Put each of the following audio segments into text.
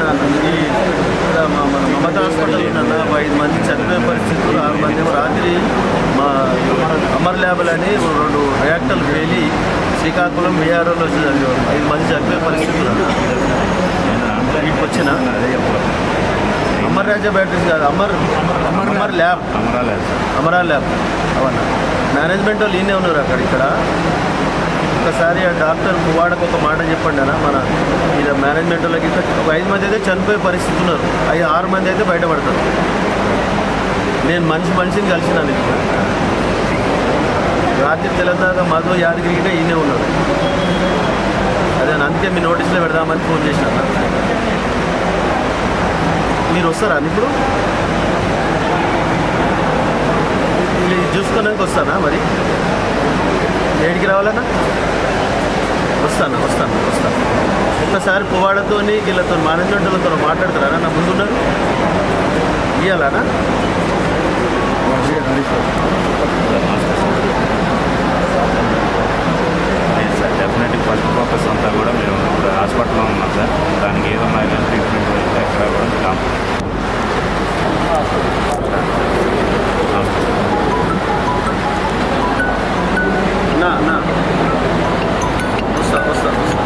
ఈ ఇక్కడ మా మన మమత హాస్పిటల్ ఉందన్న ఒక ఐదు మంది చనిపోయే పరిస్థితులు ఆరు మంది ఏమో రాత్రి మా అమర్ ల్యాబ్లు అని రెండు రియాక్టర్లు పేలి శ్రీకాకుళం బీఆర్ఓలో వచ్చి చదివారు ఐదు మంది చనిపోయే పరిస్థితులు అన్న వీటికి వచ్చిన అమర్ రాజా బ్యాటరీస్ కాదు అమర్ అమర్ ల్యాబ్ అమరాలేదు సార్ అమరా ల్యాబ్ అవన్న మేనేజ్మెంట్ వాళ్ళు ఈయనే ఉన్నారు అక్కడ ఇక్కడ ఒకసారి ఆ డాక్టర్ పువ్వాడకు ఒక మాట చెప్పండి అన్న మన మీద మేనేజ్మెంట్ వాళ్ళకి ఇంకా ఒక ఐదు మంది అయితే చనిపోయే పరిస్థితి ఉన్నారు ఐదు ఆరు మంది అయితే బయటపడతారు నేను మనిషి మనిషిని కలిసినాను ఇక్కడ రాత్రి తెలంగాణ మధు యాదగిరిగా ఈయనే ఉన్నారు అదే అన్న, అందుకే మీ నోటీస్లో పెడదామని ఫోన్ చేసిన మీరు వస్తారా అన్న ఇప్పుడు వీళ్ళు ఇది చూసుకున్నాక వస్తానా మరి ఏడికి రావాలన్నా వస్తాను వస్తాను వస్తాను ఒక్కసారి పువ్వాడతో వీళ్ళతో మేనేజ్మెంట్ వాళ్ళతో మాట్లాడతారా నా ముందున్నారు ఇవ్వాలనా లేదు సార్ డెఫినెట్లీ ఫస్ట్ ఫోకస్ అంతా కూడా మేము ఇప్పుడు హాస్పిటల్లో ఉన్నాం సార్ దానికి ఏదో మరి ట్రీట్మెంట్ అయితే ఎక్కడ కూడా కామ్ నా నా వస్తా వస్తా వస్తా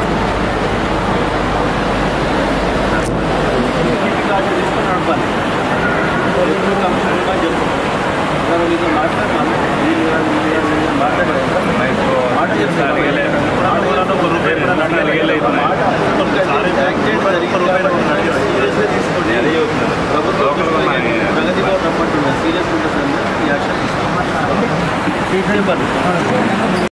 ఇంటికి కార్డు తీసుకొని నడపాలి ఎప్పుడు కంఫర్టబుల్గా చెప్పు ఎవరు మీతో మాట్లాడతాను వీళ్ళు కాదు, వీళ్ళు కాదు, వీళ్ళు కాదు, మాట్లాడలేదు మాట చెప్తాను ఒక రూపాయి కూడా నడవలేదు. మాట ఒక్కటి యాక్సిడెంట్ జరిగిన కాబట్టి సీరియస్గా తీసుకోండి ప్రభుత్వం ప్రగతి కూడా రమ్మంటున్నారు సీరియస్ ఉంటుంది సార్ ఈ యాక్షన్ తీసుకోండి